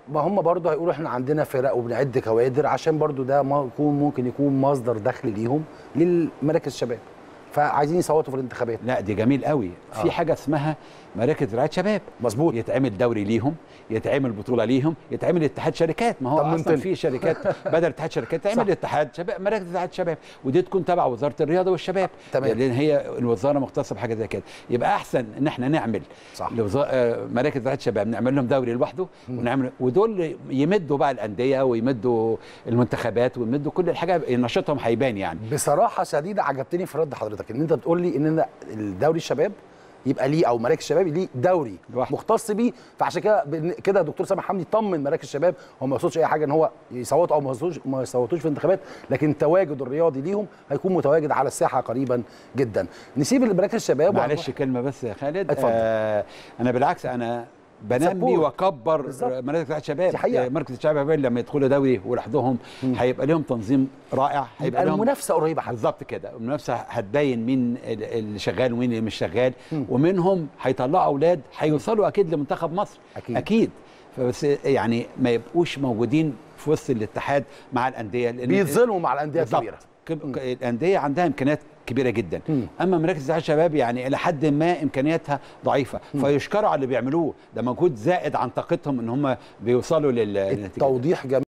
ما هم برضه هيقولوا احنا عندنا فرق وبنعد كوادر عشان برضه ده ما يكون ممكن يكون مصدر دخل ليهم للمراكز الشباب فعايزين يصوتوا في الانتخابات لا دي جميل قوي آه. في حاجه اسمها مراكز رعايه شباب مظبوط يتعمل دوري ليهم يتعمل بطوله ليهم يتعمل اتحاد شركات ما هو اصلا طمنتني. في شركات بدل اتحاد شركات تعمل صح. اتحاد شباب مراكز اتحاد شباب ودي تكون تبع وزاره الرياضه والشباب تمام. لان هي الوزاره مختصه بحاجه زي كده يبقى احسن ان احنا نعمل صح. لوزا- آه، مراكز رعايه شباب نعمل لهم دوري لوحده ونعمل ودول يمدوا بقى الانديه ويمدوا المنتخبات ويمدوا كل الحاجه نشاطهم هيبان يعني بصراحه شديده عجبتني في رد حضرتك ان انت بتقول لي ان أنا الدوري الشباب يبقى ليه او مراكز الشباب ليه دوري لوحده. مختص بيه فعشان كده بن- كده دكتور سامح حمدي طمن مراكز الشباب هو ما يقصدش اي حاجه ان هو يصوتوا او ما يصوتوش ما يصوتوش في الانتخابات لكن التواجد الرياضي ليهم هيكون متواجد على الساحه قريبا جدا نسيب مراكز الشباب معلش وهنروح- كلمه بس يا خالد اتفضل. آه انا بالعكس انا بنمي Support. واكبر بالظبط. مراكز الشباب دي حقيقة. آه، مركز الشباب لما يدخلوا دوري ولوحدهم هيبقى لهم تنظيم رائع يبقى هيبقى لهم المنافسه قريبه حتى بالظبط كده المنافسه هتبين مين ال- اللي شغال ومين اللي مش شغال ومنهم هيطلعوا اولاد هيوصلوا اكيد لمنتخب مصر أكيد. اكيد فبس يعني ما يبقوش موجودين في وسط الاتحاد مع الانديه لأن- بيتظلموا مع الانديه بالظبط. الكبيره كب- الانديه عندها امكانيات كبيره جدا مم. اما مراكز اتحاد الشباب يعني الى حد ما امكانياتها ضعيفه فيشكروا على اللي بيعملوه ده مجهود زائد عن طاقتهم ان هم بيوصلوا لل للنتيجة. التوضيح جميل